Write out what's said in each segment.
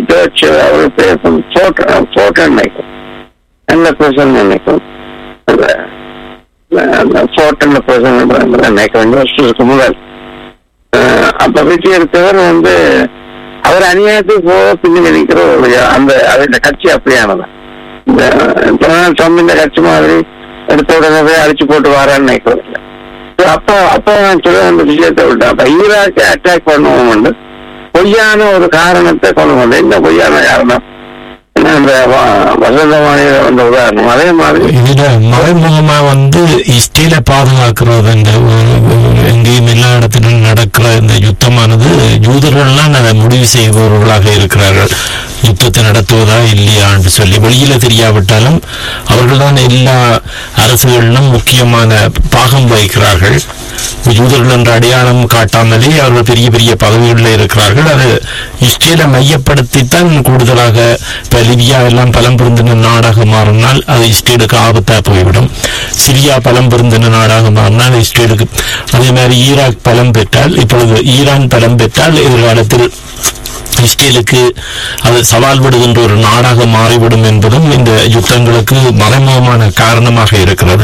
Touch அவர் பேர் photo photo நினைக்கும் நல்ல பர்சன் நினைக்கும் அந்த அந்த போட்டோல பர்சன் நினைக்க ரெண்டு வருஷத்துக்கு முதல் அஹ் அப்ப வெற்றி எடுத்தவர் வந்து அவர் அநியாயத்துக்கு போக பின்னாடி நிற்கிற ஒரு அந்த அது இந்த கட்சி அப்படியானதான் இந்த டொனால்ட் ட்ரம்ப் இந்த கட்சி மாதிரி எடுத்த உடனே போய் அடிச்சு போட்டு வரான்னு நினைக்கிறது இல்லை. அப்போ அப்போ நான் சொல்ல அந்த விஷயத்தை விட்டேன் அப்ப ஈராக்கை அட்டாக் பண்ணுவோம் பொய்யான ஒரு காரணத்தை கொண்டு வந்தேன் என்ன பொய்யான காரணம் ஏன்னா அந்த வ- வசந்தமானிய அந்த உதாரணம் அதே மாதிரி இதுல மறைமுகமா வந்து இஸ்ரேலை பாதுகாக்கிறது இந்த உ- உ- எங்கேயும் எல்லா இடத்திலும் நடக்கிற இந்த யுத்தமானது யூதர்கள்லாம் அதை முடிவு செய்பவர்களாக இருக்கிறார்கள் யுத்தத்தை நடத்துவதா இல்லையான்னு சொல்லி வெளியில தெரியாவிட்டாலும் அவர்கள்தான் எல்லா அரசுகளிலும் முக்கியமான பாகம் வகிக்கிறார்கள் யூதர்கள் என்ற அடையாளம் காட்டாமலே அவர்கள் பெரிய பெரிய பதவிகளில் இருக்கிறார்கள் அது இஸ்ரேலை மையப்படுத்தித்தான் கூடுதலாக இப்ப லிபியா எல்லாம் பலம் பொருந்தின நாடாக மாறினால் அது இஸ்ரேலுக்கு ஆபத்தா போய்விடும் சிரியா பலம் பொருந்தின நாடாக மாறினால் இஸ்ரேலுக்கு அதே மாதிரி ஈராக் பலம் பெற்றால் இப்பொழுது ஈரான் பலம் பெற்றால் எதிர்காலத்தில் இஸ்ரேலுக்கு அது சவால் விடுகின்ற ஒரு நாடாக மாறிவிடும் என்பதும் இந்த யுத்தங்களுக்கு மறைமுகமான காரணமாக இருக்கிறது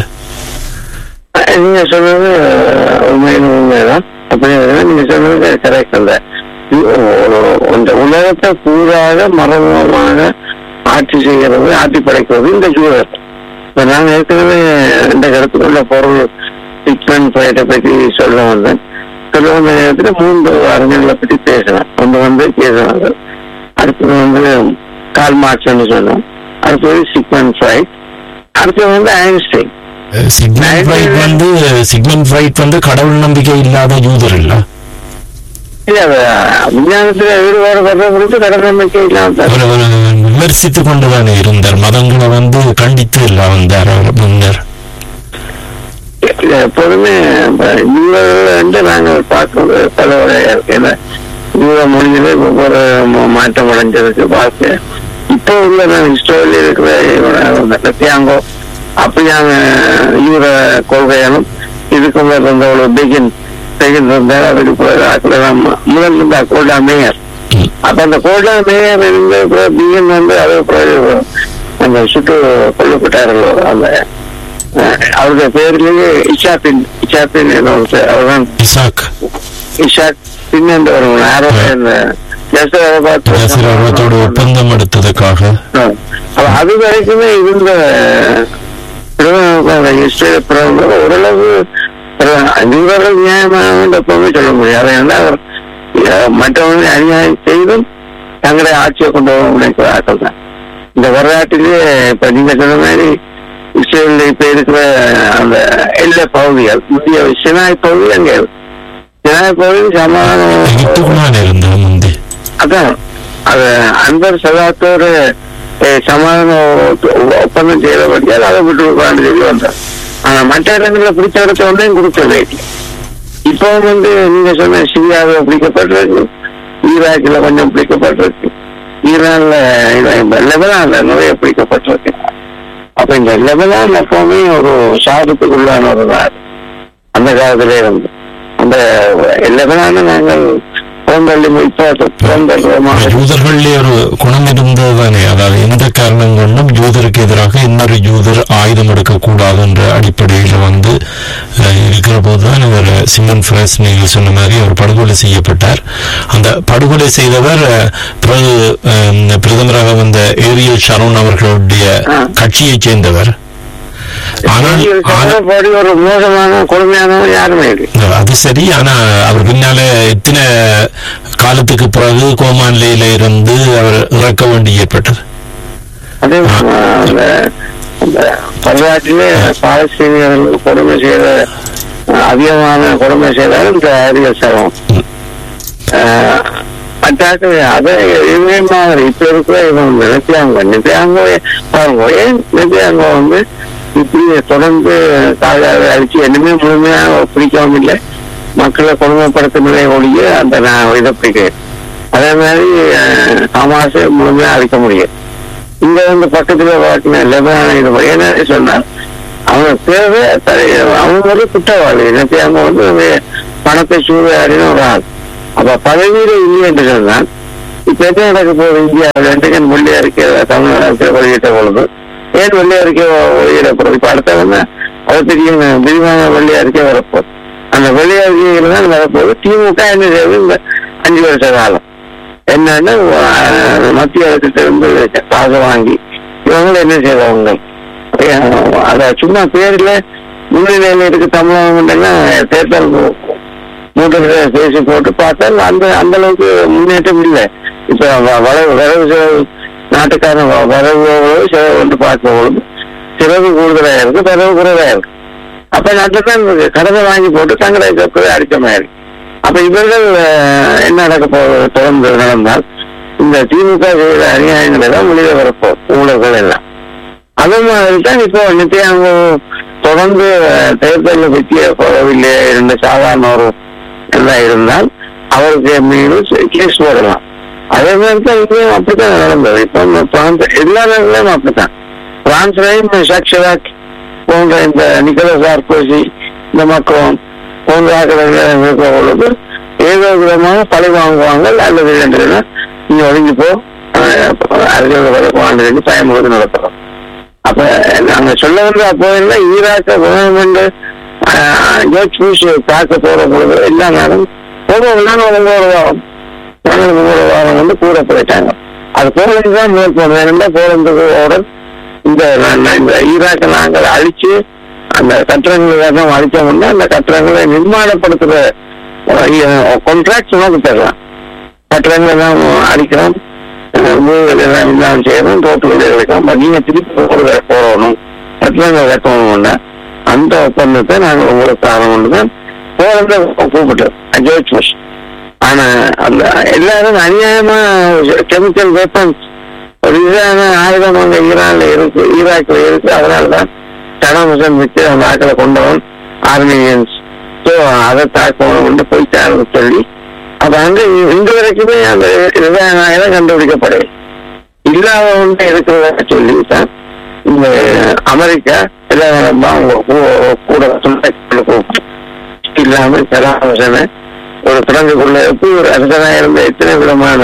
நீங்க சொன்னது உண்மையில உண்மைதான் அப்படி நீங்க சொன்னது கரெக்ட் இல்ல இந்த உலகத்தை பூராக மறைமுகமாக ஆட்சி செய்கிறது ஆட்சி படைக்கிறது இந்த ஜூதர் இப்ப நான் ஏற்கனவே இந்த கருத்துக்குள்ள பொருள் சிக்மன் பயத்தை பற்றி சொல்ல வந்தேன் சொல்ல வந்த நேரத்துல மூன்று அறிஞர்களை பற்றி பேசினேன் ஒன்று வந்து பேசினாங்க அடுத்தது வந்து கால் மார்க்ஸ்ன்னு சொன்னோம் அடுத்தது சிக்மன் ஃப்ரைட் அடுத்தது வந்து ஐன்ஸ்டைன் சிக்மன் ஃப்ரைட் வந்து சிக்மன் ஃப்ரைட் வந்து கடவுள் நம்பிக்கை இல்லாத யூதர் இல்ல இல்ல அது விஞ்ஞானத்துல ஈடுபாடு வர்றவங்களுக்கு கடல் நம்பிக்கை இல்லாம அவர் அவர் விமர்சித்துக் கொண்டுதானே இருந்தார் மதங்களை வந்து கண்டித்து இல்ல வந்தார் அவர் முன்னர் எப்போதுமே யூதர்கள் என்று நாங்கள் பார்க்கிறது பல வகையா இருக்கு ஏன்னா யூத மொழியிலே ஒவ்வொரு மா- மாற்றம் அடைஞ்சதுக்கு பார்க்க இப்போ உள்ள நான் ஹிஸ்டோரியில் இருக்கிற நத்தியாங்கோ அப்படியான யூத கொள்கையாலும் இதுக்கு முதல் இருந்த ஒரு பெகின் பெகின் இருந்தார் அதுக்கு பிறகு ஆக்கள் நம்ம முதல் இருந்த கோல்டா மேயர் ம். அப்ப அந்த கோல்டா மேயர் இருந்த பிஎன் வந்து அது பிறகு அந்த சுட்டு கொல்லப்பட்டார்கள் அந்த அஹ், அவருடைய பேர்லயே இஷாப்பின் இஷாப்பின் என்ன ஒரு பேர். அவர்தான் இசாக் இஷாக் பின்னண்டு வரும் யாரோ இந்த யசோதை பார்த்து- பேசுறவர்களோடு ஒப்பந்தம் எடுத்ததுக்காக ஆ. அப்ப அது வரைக்குமே இருந்த பிரதமர் இஸ்ரேல் பிரதமர் ஓரளவு இவர்கள் நியாயமாக எப்பவுமே சொல்ல முடியாது ஏன்னா அவர் அஹ், மற்றவர்களை அநியாயம் செய்தும் தங்களுடைய ஆட்சியை கொண்டு வர நினைக்கிறார்கள் தான் இந்த வரலாற்றிலே இப்ப நீங்க சொன்ன மாதிரி இஸ்ரேலில் இப்ப இருக்கிற அந்த எல்லை பகுதிகள் முந்தைய சினாய் பகுதி அங்கே இருக்கு. சினாய் பகுதி சமாதானம் எகிப்துக்குள்ளான இருந்த முந்தி அதான் அது அன்பர் சதாத்தோடு சமாதான ஒ- ஒப்பந்தம் செய்தபடியால் அதை விட்டு விடுவான்னு சொல்லி வந்தார் ஆனா மற்ற இடங்களில் பிடிச்ச இடத்த ஒன்றையும் கொடுக்கல இப்போ வந்து நீங்க சொன்ன சிரியாவில் பிடிக்கப்பட்டிருக்கு ஈராக்கில் கொஞ்சம் பிடிக்கப்பட்டிருக்கு ஈரான்ல இது லெபனான்ல நிறைய பிடிக்கப்பட்டிருக்கு அப்ப இந்த லெபனான் எப்பவுமே ஒரு சாதத்துக்குள்ளான ஒரு நாடு அந்த காலத்திலே இருந்து அந்த லெபனான நாங்கள் புறந்தள்ளி இப்போ புறந்தள்ளுவோமாக யூதர்களே ஒரு குணம் இருந்தது தானே அதாவது எந்த காரணம் கொண்டும் யூதருக்கு எதிராக இன்னொரு யூதர் ஆயுதம் எடுக்கக்கூடாது என்ற அடிப்படையில் வந்து அஹ், இருக்கிற போதுதான் இவர் சிமன் ஃபிரஸ் நீங்கள் சொன்ன மாதிரி அவர் படுகொலை செய்யப்பட்டார் அந்த படுகொலை செய்தவர் அஹ், பிறகு அஹ், பிரதமராக வந்த ஏரியல் ஷரோன் அவர்களுடைய ஆ. கட்சியைச் சேர்ந்தவர் ஆனால் ஆனால் படி ஒரு மோசமான கொடுமையானவன் யாருமே இல்லை அது சரி ஆனா அவர் பின்னால எத்தனை காலத்துக்கு பிறகு கோமா நிலையில இருந்து அவர் இறக்க வேண்டி ஏற்பட்டது அதே அந்த அந்த வரலாற்றிலே பாலஸ்தீனியர்களுக்கு கொடுமை செய்த அஹ், அதிகமான கொடுமை செய்தார் இந்த ஆரியல் சரம் ம். அட்டாக்கு அதை இதே மாதிரி இப்ப இருக்கிற இவன் நினைத்தாங்க நித்தியாங்க பாருங்க ஏன் நித்தியாங்க வந்து இப்படி தொடர்ந்து தாயாக அழிச்சு என்னமே முழுமையாக பிடிக்கவும் இல்லை மக்களை கொடுமைப்படுத்தவில்லை ஒழிய அந்த நான் இதை பிடிக்கிறேன் அதே மாதிரி அஹ், ஹமாஸை முழுமையாக அழிக்க முடியும் இங்க வந்து பக்கத்துல வாட்டின லெபனான் இது என்ன சொன்னார் அவன் தேவை த- அவன் ஒரு குற்றவாளி எனக்கு அங்க வந்து ஒரு பணத்தை சூறையாடின ஒரு ஆள் அப்ப பதவியில இல்லை என்று சொன்னால் இப்ப என்ன நடக்க போகுது இந்தியாவில் ரெண்டு வெள்ளி அறிக்கை தமிழ்நாடு வெளியிட்ட பொழுது ஏன் வெள்ளி அறிக்கை வெளியிடப்படுது இப்ப அடுத்த வந்து அதை தெரியும் விரிவான வெள்ளி அறிக்கை வரப்போகுது அந்த வெள்ளி அறிக்கைகள் தான் வரப்போகுது திமுக என்ன செய்யுது இந்த அஞ்சு வருஷ காலம் என்னன்னா அஹ், மத்திய அரசிட்ட இருந்து காசை வாங்கி இவங்க என்ன செய்வாங்க அத சும்மா பேர்ல முன்னிலையில இருக்கு தமிழகம் தேர்தல் மூன்று பேசி போட்டு பார்த்தால் அந்த அந்த அளவுக்கு முன்னேற்றம் இல்லை இப்ப வ- வரவு வரவு செலவு நாட்டுக்கான வ- வரவு எவ்வளவு செலவு வந்து பார்க்கும் பொழுது செலவு கூடுதலா இருக்கு வரவு குறைவா இருக்கு அப்ப நாட்டில் தான் கடனை வாங்கி போட்டு தங்களை சொற்களை அடித்த மாதிரி அப்ப இவர்கள் அஹ், என்ன நடக்க போகுது தொடர்ந்து நடந்தால் இந்த திமுக செய்கிற அநியாயங்களை தான் வெளியே வரப்போம் ஊழல்கள் எல்லாம் அது மாதிரி தான் இப்போ நித்தியாங்க தொடர்ந்து அஹ், தேர்தலில் வெற்றியே போகவில்லை இருந்த சாதாரண ஒரு எல்லாம் இருந்தால் அவருக்கு மீது கேஸ் போடலாம் அதே மாதிரி தான் இங்கேயும் அப்படித்தான் நடந்தது இப்போ இந்த பிரான்ஸ் எல்லா நாடுகளும் அப்படித்தான் பிரான்ஸ்லையும் சக்ஷராக் போன்ற இந்த நிக்கோலஸ் சார்கோசி இந்த மக்களும் போன்ற ஆக்கிரங்கள் இருக்க பொழுது ஏதோ விதமாக பழி வாங்குவாங்க அல்லது இல்லைன்னா நீ ஒதுங்கி போ அரசியல் வாழ்ந்து பயமுறுத்தி நடத்துறோம் அப்ப நாங்க சொல்ல வந்த அப்போ இல்லை ஈராக்க கவர்மெண்ட் ஜோர்ஜ் புஷ் தாக்க போற பொழுது எல்லா நாடும் போடுவோம் உங்களோட வாரம் நாங்கள் உங்களோட வாரம் வந்து கூட போயிட்டாங்க அது போலந்து தான் மேல் போனோம் ஏன்னா போலந்தோட இந்த ந- இந்த ஈராக்கை நாங்கள் அழிச்சு அந்த கட்டடங்களை தான் அழிச்சோம்னா அந்த கட்டடங்களை நிர்மாணப்படுத்துற கான்ட்ராக்ட் நமக்கு தரலாம் கட்டடங்களை தான் அடிக்கிறோம் அஹ் வீடுகள் எல்லாம் இல்லாமல் செய்யணும் ரோட்டு வீடுகள் வைக்கணும் நீங்க திருப்பி போடுற போடணும் கட்டடங்கள் கட்டணும்னா அந்த ஒப்பந்தத்தை நாங்கள் உங்களுக்கு தரோம்னு தான் போறத கூப்பிட்டோம் ஜோர்ஜ் புஷ் ஆனா அந்த எல்லாரும் அநியாயமா கெமிக்கல் வெப்பன்ஸ் ஒரு இதான ஆயுதம் அங்க ஈரான்ல இருக்கு ஈராக்ல இருக்கு அதனாலதான் சடாம் ஹுசேன் வச்சு அந்த ஆக்களை கொண்டவன் ஆர்மீனியன்ஸ் ஸோ அதை தாக்கணும் போயிட்டாருன்னு சொல்லி அது அங்க இன்று வரைக்குமே அந்த இதான ஆயுதம் கண்டுபிடிக்கப்படவில்லை இல்லாத ஒன்று இருக்கிறத சொல்லி தான் இந்த அமெரிக்கா எல்லாம் அவங்க கூ- கூட சொந்த கூப்பிட்டு இல்லாம சதாம் ஹுசேனை ஒரு கிழங்குக்குள்ள எப்படி ஒரு அரசனாக இருந்த எத்தனை விதமான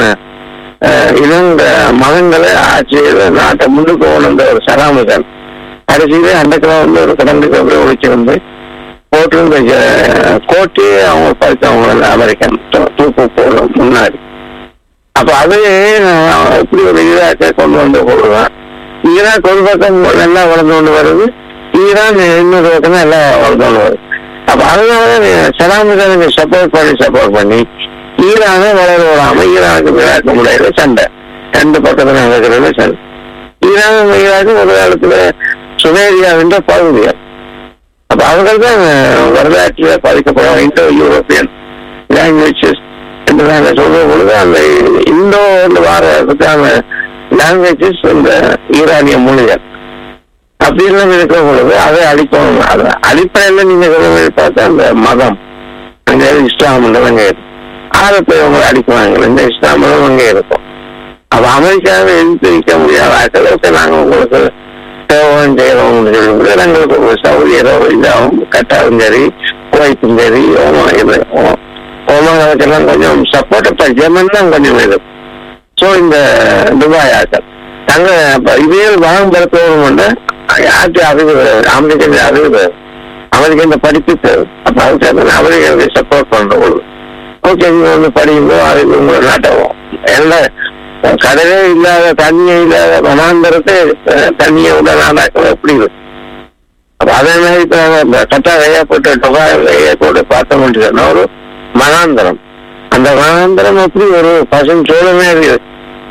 அஹ், இளங்க மகன்களை ஆட்சியில் நாட்டை முன்னுக்கு கொண்டு வந்த ஒரு சதாம் ஹுசேன் கடைசியில அந்த கிழமை வந்து ஒரு கிழங்குக்கு அப்படியே ஒழிச்சு வந்து போட்டிருந்த அஹ், கோட்டி அவங்க படித்தவங்க அமெரிக்கன் தூ- தூக்கு போட முன்னாடி அப்ப அது நான் எப்படி ஒரு ஈராக்கை கொண்டு வந்த பொழுதுதான் ஈராக் ஒரு பக்கம் நல்லா வளர்ந்து கொண்டு வருது ஈரான் இன்னொரு பக்கம் தான் எல்லாம் வளர்ந்து கொண்டு வருது அப்ப அதனாலதான் சதாம் ஹுசேனுக்கு சப்போர்ட் பண்ணி சப்போர்ட் பண்ணி ஈரானை வளர விடாம ஈரானுக்கு ஈராக்க முடியல சண்டை ரெண்டு பக்கத்துல நடக்கிறது சண்டை ஈரான் ஈராக்கு ஒரு காலத்துல சுமேரியாவின்ற பகுதிகள் அப்ப அவர்கள் தான் வரலாற்றில் பாதிக்கப்படுவாங்க இந்தோ யூரோப்பியன் லாங்குவேஜஸ் என்று நாங்கள் சொல்ற பொழுது அந்த இந்தோ வாரத்துக்கான லாங்குவேஜஸ் இந்த ஈரானிய மொழிகள் அப்படி எல்லாம் இருக்கிற பொழுது அதை அழிக்கணும் அதை அடிப்படையில் நீங்க சொல்றது பார்த்தா அந்த மதம் அங்க இஸ்லாம் அங்க இருக்கும் ஆரத்தை அவங்க அடிக்குவாங்க இந்த இஸ்லாம் மதம் அங்கே இருக்கும் அப்ப அமெரிக்காவை எதிர்த்து நிற்க முடியாத அளவுக்கு நாங்க உங்களுக்கு சேவம் செய்யறோம்னு சொல்லி எங்களுக்கு ஒரு சௌகரியோ இதாகும் கட்டாவும் சரி குவைத்தும் சரி ஓமம் இது ஓமங்களுக்கெல்லாம் கொஞ்சம் சப்போர்ட் ஜெர்மன் தான் கொஞ்சம் இது ஸோ இந்த துபாய் ஆக்கள் தங்க அப்ப இதே வளம் பெறத்தோடு யாருக்கு அறிவு அமெரிக்கன் அறிவு அமெரிக்க இந்த படிப்பு தேவை அப்ப அதுக்கு அமெரிக்காவுக்கு சப்போர்ட் பண்ற பொழுது ஓகே நீங்க வந்து படியும்போ அதுக்கு உங்களை நாட்டவும் எல்லாம் கடலே இல்லாத தண்ணியே இல்லாத வனாந்தரத்தை அஹ், தண்ணியை உள்ள நாடாக்கள் எப்படி இருக்கு அப்ப அதே மாதிரி இப்ப இந்த கட்டா கையா போட்டு டொகாய் கையா போட்டு பார்த்தோம்னு சொன்னா ஒரு மனாந்தரம் அந்த மனாந்தரம் எப்படி ஒரு பசும் சோழமே இருக்குது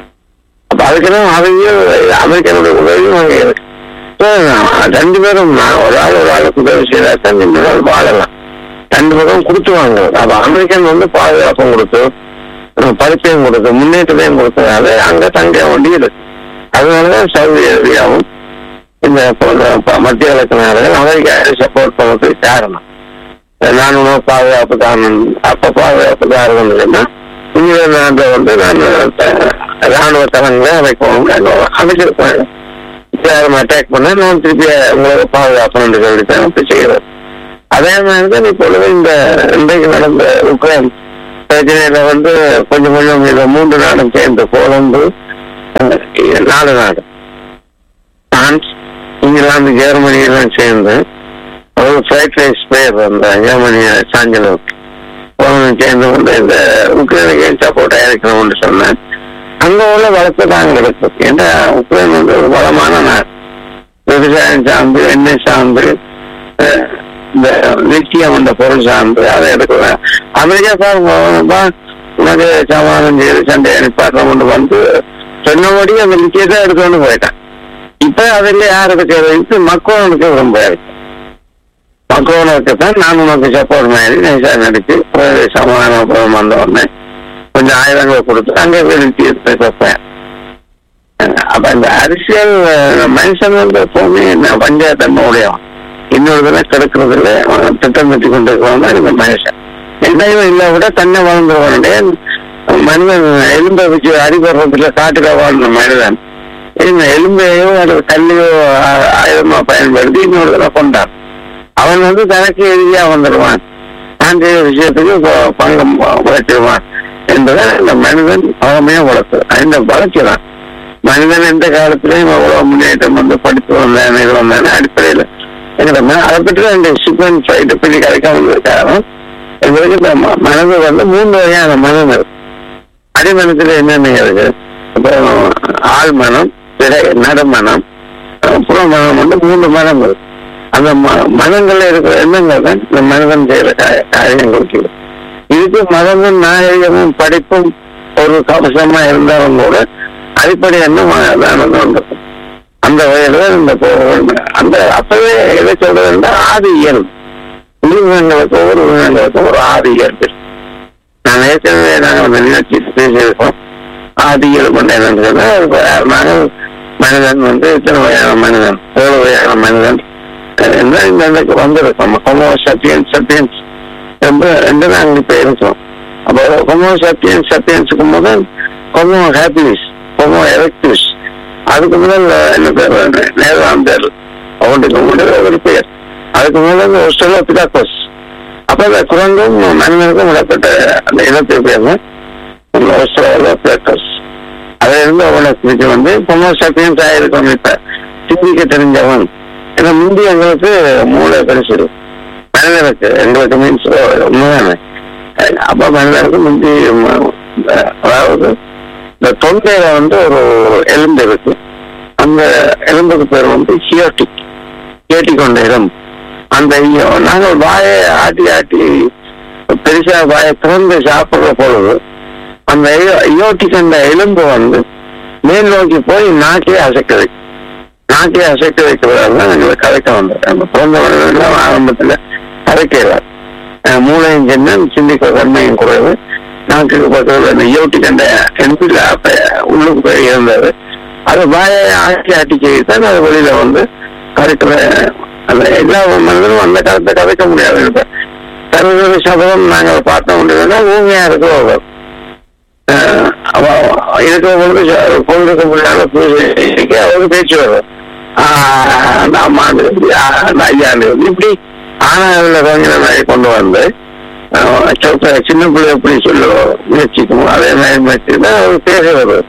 அப்ப அதுக்குதான் அவையும் அமெரிக்கனுடைய உதவியும் அங்கே இருக்கு So, நான் ரெண்டு பேரும் நான் ஒரு ஆள் ஒரு ஆளுக்கு உதவி செய்தாதான் இந்த நாள் வாழலாம் ரெண்டு பேரும் கொடுத்துவாங்க அப்ப அமெரிக்கன் வந்து பாதுகாப்பும் கொடுத்து அஹ், படிப்பையும் கொடுத்து முன்னேற்றத்தையும் கொடுத்ததால அங்க தங்க வேண்டி இருக்கு அதனாலதான் சவுதி அரேபியாவும் இந்த போன்ற ப- மத்திய கிழக்கு நாடுகள் அமெரிக்காவை சப்போர்ட் பண்ணதுக்கு காரணம் நான் உணவு பாதுகாப்பு தான் அப்ப பாதுகாப்பு காரணம் இல்லைன்னா இங்கிலாந்து நாட்டில் வந்து நான் அஹ், ராணுவ தளங்களை அமைக்கணும் அமைச்சிருப்பேன் யாரும் அட்டாக் பண்ணா நான் திருப்பி உங்களை பாதுகாப்பணும்னு சொல்லிட்டு அப்படி செய்யறது அதே மாதிரி தான் இப்பொழுது இந்த இன்றைக்கு நடந்த உக்ரைன் பிரச்சனையில வந்து கொஞ்சம் கொஞ்சம் இந்த மூன்று நாடும் சேர்ந்து போலந்து அஹ், நாலு நாடு பிரான்ஸ் இங்கிலாந்து ஜெர்மனி எல்லாம் சேர்ந்து ஒரு ஃபிளைட் ரைஸ் பேர் அந்த ஜெர்மனிய சாஞ்சலவுக்கு அவனும் சேர்ந்து வந்து இந்த உக்ரைனுக்கு சப்போர்ட்டா இருக்கணும்னு சொன்னேன் அங்க உள்ள வளர்ப்பு தான் கிடக்கும் ஏன்னா உக்ரைன் வந்து ஒரு வளமான நாடு விவசாயம் சார்ந்து எண்ணெய் சார்ந்து அஹ், இந்த லித்தியம் என்ற பொருள் சார்ந்து அதை எடுக்கலாம் அமெரிக்கா பாருங்க உனக்கு சமாதானம் செய்து சண்டை அனுப்பாடுற கொண்டு வந்து சொன்னபடி அந்த லித்தியத்தை எடுத்துக்கொண்டு போயிட்டான் இப்ப அதில் யார் எடுக்கிறது மக்களுக்கு ரொம்ப இருக்கு மக்களுக்கு தான் நான் உனக்கு சப்போர்ட் மாதிரி நைசா நடிச்சு ஒரு சமாதானம் வந்த உடனே கொஞ்சம் ஆயுதங்களை கொடுத்து அங்கே லித்தியத்தை வைப்பேன் அப்ப இந்த அரசியல் அஹ், மனுஷன் வந்து எப்பவுமே நான் பஞ்சாயத்தன்மை உடையவன் இன்னொரு தடவை கெடுக்கிறதுல அவன் திட்டம் கட்டி கொண்டு இருக்கிறவன் இந்த மனுஷன் எந்தையும் இல்லை விட தன்னை வளர்ந்துருவானுடைய மனிதன் எலும்பை வச்சு அடிபடுறதுல காட்டுல வாழ்ந்த மனிதன் இந்த எலும்பையோ அல்லது கல்லையோ ஆ- ஆயுதமா பயன்படுத்தி இன்னொரு தடவை கொண்டான் அவன் வந்து தனக்கு எதிரியா வந்துடுவான் நான் செய்த விஷயத்துக்கு ப- பங்கம் உழைச்சிடுவான் என்பதை இந்த மனிதன் அவமையா வளர்த்து இந்த வளர்ச்சி தான் மனிதன் எந்த காலத்திலையும் அவ்வளவு முன்னேற்றம் வந்து படித்து வந்தேன் இது வந்தேன் அடிப்படையில் எங்களை ம- அதை பற்றி இந்த சிக்வன் ஃபைட்டை பற்றி கிடைக்க வந்ததுக்காக எங்களுக்கு இந்த ம- மனது வந்து மூன்று வகையான மனம் இருக்கு அடிமனத்தில் என்னென்ன இருக்கு இப்போ ஆள் மனம் திரை நடுமனம் அஹ் புற மனம் வந்து மூன்று மனம் இருக்கு அந்த ம- மனங்கள்ல இருக்கிற எண்ணங்கள் தான் இந்த மனிதன் செய்யற கா- காரியங்களுக்கு இதுக்கு மதமும் நாகரிகமும் படிப்பும் ஒரு கவசமா இருந்தாலும் கூட அடிப்படை எண்ணம் அதானது உண்டு அந்த வகையில இந்த போ- அந்த அப்பவே எதை சொல்றதுன்னா ஆதி இயல்பு உயிரினங்களுக்கு ஒவ்வொரு உயிரினங்களுக்கும் ஒரு ஆதி இயல்பு நான் ஏற்கனவே நாங்கள் அந்த நிகழ்ச்சி பேசியிருக்கோம் ஆதி இயல்பு என்னன்னு சொன்னா இப்ப நாங்கள் மனிதன் வந்து இத்தனை வகையான மனிதன் ஏழு வகையான மனிதன் என்ன இந்த இடத்துக்கு வந்திருக்கோம் ஹோமோ சப்பியன்ஸ் சப்பியன்ஸ் ரொம்ப ரெண்டு நாங்கள் இப்ப இருக்கோம் அப்போ ஹோமோ சப்பியன்ஸ் சப்பியன்ஸுக்கு முதல் ஹோமோ ஹாப்பினஸ் ஹோமோ எலக்டிவ்ஸ் அதுக்கு முதல் என்ன பேர் நேர்வாந்தர் அவனுக்கு முதல் ஒரு பேர் அதுக்கு முதல் ஸ்டெல்லோ பிடாக்கோஸ் அப்ப அந்த குரங்கும் மனிதனுக்கும் விடப்பட்ட அந்த இனத்தை பேர் ஸ்டெல்லோ பிடாக்கோஸ் அதுல இருந்து அவனை பிடிச்சு வந்து ஹோமோ சப்பியன்ஸ் ஆயிருக்கோம் இப்ப சிந்திக்க தெரிஞ்சவன் ஏன்னா முந்தி எங்களுக்கு மூளை பெருசு மனிதனுக்கு எங்களுக்கு மீன்ஸ் உண்மைதானே அப்ப மனிதனுக்கு முந்தி ம- அதாவது இந்த தொண்டையில வந்து ஒரு எலும்பு இருக்கு அந்த எலும்புக்கு பேர் வந்து ஹியோட்டிக் கேட்டி கொண்ட எலும்பு அந்த ஐயோ நாங்கள் வாயை ஆட்டி ஆட்டி பெருசா வாயை திறந்து சாப்பிடுற பொழுது அந்த ஐயோட்டிக் அந்த எலும்பு வந்து மேல் நோக்கி போய் நாக்கே அசைக்குது நாக்கே அசைக்க வைக்கிறதால தான் எங்களுக்கு கதைக்க வந்தது அந்த பிறந்த மனிதன்லாம் ஆரம்பத்துல கதைக்கிறார் மூளையும் சின்ன சிந்திக்கிற தன்மையும் குறைவு நாக்கு பக்கத்தில் அந்த யோட்டி கண்ட எம்பில் அப்ப உள்ளுக்கு போய் இருந்தது அது வாயை ஆட்டி ஆட்டி செய்தான் அது வெளியில வந்து கதைக்கிற அந்த எல்லா மனிதனும் அந்த காலத்தை கதைக்க முடியாது இப்ப சர்வதேச சபதம் நாங்கள் பார்த்தோம் அப்படின்னா ஊமையா இருக்கிறவர் அஹ் அவ இருக்கிற பொழுது ச- பொழுதுக்கு முன்னால பூஜைக்கு அவருக்கு பேச்சு வரும் ஆஹ் அந்த அம்மாண்டு இப்படி, ஆஹ் அந்த ஐயாண்டு இப்படி, இப்படி ஆனாவில் கொஞ்சம் கொண்டு வந்து அஹ் சொத்த சின்ன பிள்ளை எப்படி சொல்ல முயற்சிக்கும் அதே மாதிரி முயற்சி தான் அவர் பேசுறது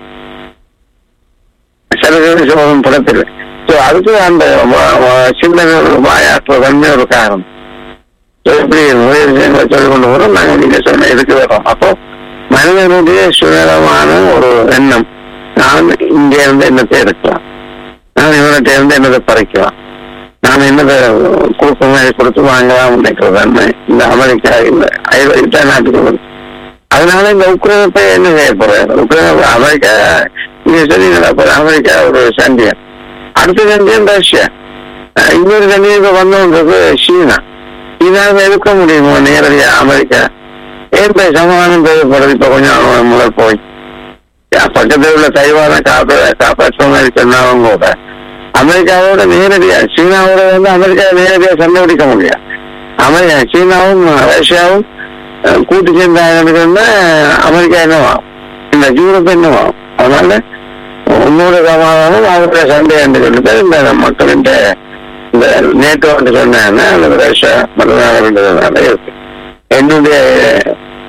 சரஸ்வதி சோதம் படத்தில் ஸோ அதுக்கு அந்த வ- வ- சிந்தனை வாயாற்ற தன்மை ஒரு காரணம் So, இப்படி நிறைய விஷயங்களை சொல்லிக் கொண்டு வரோம் நாங்கள் நீங்க சொன்ன இதுக்கு வரோம் அப்போ மனிதனுடைய சுயநலமான ஒரு எண்ணம் நான் இங்க இருந்து என்னத்தை எடுக்கலாம் நான் இவன்கிட்ட இருந்து என்னதை பறிக்கலாம் நான் என்னதை கொடுக்க மாதிரி கொடுத்து வாங்கலாம் நினைக்கிற தன்மை இந்த அமெரிக்கா இந்த ஐரோப்பிய நாட்டுக்கு வருது அதனால இந்த உக்ரைனை போய் என்ன செய்ய போறேன் உக்ரைன் அமெரிக்கா நீங்க சொன்னீங்களா அப்ப அமெரிக்கா ஒரு சண்டியன் அடுத்த சண்டியன் ரஷ்யா அஹ் இன்னொரு சண்டியன் வந்தவங்களுக்கு சீனா சீனாவை எதிர்க்க முடியுமா நேரடியா அமெரிக்கா ஏன் போய் சமாதானம் தேவைப்படுது இப்ப கொஞ்சம் முதல் போய் யா- பக்கத்துல உள்ள தைவான காப்பா காப்பாற்ற மாதிரி சொன்னாலும் கூட அமெரிக்காவோட நேரடியா சீனாவோட வந்து அமெரிக்கா நேரடியா சண்டை பிடிக்க முடியாது அமெரிக்கா சீனாவும் ரஷ்யாவும் அஹ், கூட்டு சேர்ந்தாங்கன்னா அமெரிக்கா என்னவாகும் இந்த யூரோப் என்னவாகும் அதனால உன்னோட சமாதானம் அவருடைய சண்டை என்று சொல்லிட்டு இந்த மக்களின் இந்த நேட்டோ என்று சொன்னாங்கன்னா அல்லது ரஷ்யா மற்றதாக இருந்ததுனால இருக்கு என்னுடைய அஹ்,